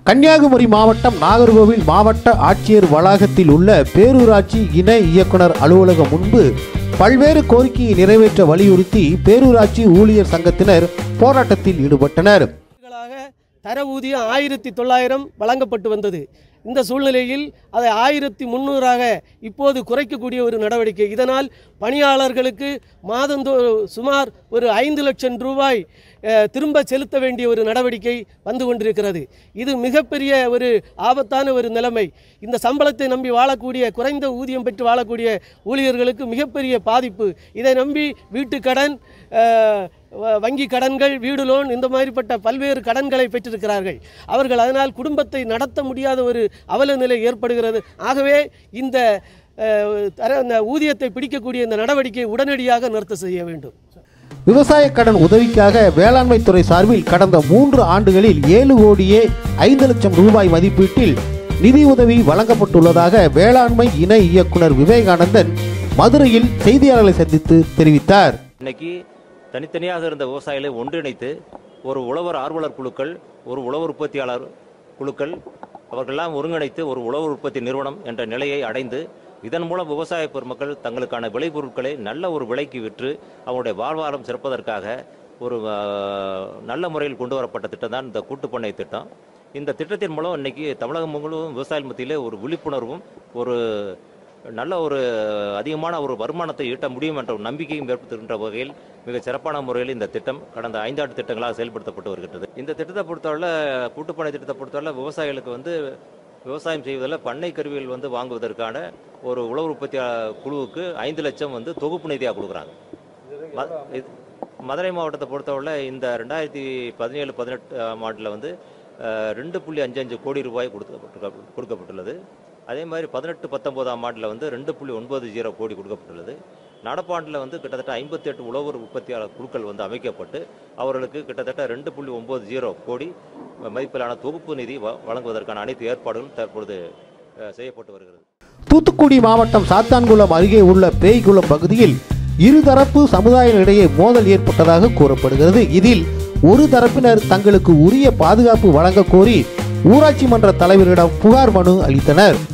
கன்னியாகுமரி மாவட்டம் நாகர்கோவில் மாவட்ட ஆட்சியர் வளாகத்தில் உள்ள பேரூராட்சி இணை இயக்குனர் அலுவலகம் முன்பு பல்வேறு கோரிக்கையை நிறைவேற்ற வலியுறுத்தி பேரூராட்சி ஊழியர் சங்கத்தினர் போராட்டத்தில் ஈடுபட்டனர் ஆண்டுகளாக தர ஊதியம் ஆயிரத்தி தொள்ளாயிரம் வழங்கப்பட்டு வந்தது இந்த சூழ்நிலையில் அதை ஆயிரத்தி முந்நூறாக இப்போது குறைக்கக்கூடிய ஒரு நடவடிக்கை இதனால் பணியாளர்களுக்கு மாதந்தோ சுமார் ஒரு ஐந்து லட்சம் ரூபாய் அஹ், திரும்ப செலுத்த வேண்டிய ஒரு நடவடிக்கை வந்து கொண்டிருக்கிறது இது மிகப்பெரிய ஒரு ஆபத்தான ஒரு நிலைமை இந்த சம்பளத்தை நம்பி வாழக்கூடிய குறைந்த ஊதியம் பெற்று வாழக்கூடிய ஊழியர்களுக்கு மிகப்பெரிய பாதிப்பு இதை நம்பி வீட்டுக்கடன் அஹ், வ- வங்கி கடன்கள் வீடு லோன் இந்த மாதிரிப்பட்ட பல்வேறு கடன்களை பெற்றிருக்கிறார்கள் அவர்கள் அதனால் குடும்பத்தை நடத்த முடியாத ஒரு அவல நிலை ஏற்படுகிறது ஆகவே இந்த அஹ், தர இந்த ஊதியத்தை பிடிக்கக்கூடிய இந்த நடவடிக்கையை உடனடியாக நிறுத்த செய்ய வேண்டும் விவசாய கடன் உதவிக்காக வேளாண்மை துறை சார்பில் கடந்த மூன்று ஆண்டுகளில் ஏழு கோடியே ஐந்து லட்சம் ரூபாய் மதிப்பீட்டில் நிதி உதவி வழங்கப்பட்டுள்ளதாக வேளாண்மை இணை இயக்குனர் விவேகானந்தன் மதுரையில் செய்தியாளர்களை சந்தித்து தெரிவித்தார் இன்னைக்கு தனித்தனியாக இருந்த விவசாயிகளை ஒன்றிணைத்து ஒரு உழவர் ஆர்வலர் குழுக்கள் ஒரு உழவர் உற்பத்தியாளர் குழுக்கள் அவர்களெல்லாம் ஒருங்கிணைத்து ஒரு உழவர் உற்பத்தி நிறுவனம் என்ற நிலையை அடைந்து இதன் மூலம் விவசாய பெருமக்கள் தங்களுக்கான விளைபொருட்களை நல்ல ஒரு விலைக்கு விற்று அவங்களுடைய வாழ்வாதாரம் சிறப்பதற்காக ஒரு ஆஹ், நல்ல முறையில் கொண்டு வரப்பட்ட திட்டம் தான் இந்த கூட்டுப்பண்ணை திட்டம் இந்த திட்டத்தின் மூலம் இன்னைக்கு தமிழகம் முழுவதும் விவசாயிகள் மத்தியிலே ஒரு விழிப்புணர்வும் ஒரு நல்ல ஒரு அதிகமான ஒரு வருமானத்தை ஈட்ட முடியும் என்ற ஒரு நம்பிக்கையும் ஏற்படுத்துகின்ற வகையில் மிக சிறப்பான முறையில் இந்த திட்டம் கடந்த ஐந்தாண்டு திட்டங்களாக செயல்படுத்தப்பட்டு வருகிறது இந்த திட்டத்தை பொறுத்தவரை கூட்டுப்பணை திட்டத்தை பொறுத்தவரை விவசாயிகளுக்கு வந்து விவசாயம் செய்வதில் பண்ணை கருவிகள் வந்து வாங்குவதற்கான ஒரு உழவு உற்பத்தி குழுவுக்கு ஐந்து லட்சம் வந்து தொகுப்பு நிதியாக கொடுக்குறாங்க ம- இது- மதுரை மாவட்டத்தை பொறுத்தவரை இந்த ரெண்டாயிரத்தி பதினேழு பதினெட்டு ஆண்டில் வந்து அஹ், ரெண்டு புள்ளி அஞ்சு அஞ்சு கோடி ரூபாய் கொடுக்கப்பட்டு கொடுக்கப்பட்டுள்ளது அதே மாதிரி பதினெட்டு பத்தொன்பதாம் ஆண்டில் வந்து ரெண்டு புள்ளி ஒன்பது ஜீரோ கோடி கொடுக்கப்பட்டுள்ளது நடப்பாண்டில் வந்து கிட்டத்தட்ட ஐம்பத்தி எட்டு உழவர் உற்பத்தியாளர் குழுக்கள் வந்து அமைக்கப்பட்டு அவர்களுக்கு கிட்டத்தட்ட ரெண்டு புள்ளி ஒன்பது ஜீரோ கோடி மதிப்பிலான தொகுப்பு நிதி வ- வழங்குவதற்கான அனைத்து ஏற்பாடுகளும் தற்பொழுது அஹ், செய்யப்பட்டு வருகிறது தூத்துக்குடி மாவட்டம் சாத்தான்குளம் அருகே உள்ள பேய்குளம் பகுதியில் இருதரப்பு சமுதாயினரிடையே மோதல் ஏற்பட்டதாக கூறப்படுகிறது இதில் ஒரு தரப்பினர் தங்களுக்கு உரிய பாதுகாப்பு வழங்க கோரி ஊராட்சி மன்ற தலைவரிடம் புகார் மனு அளித்தனர்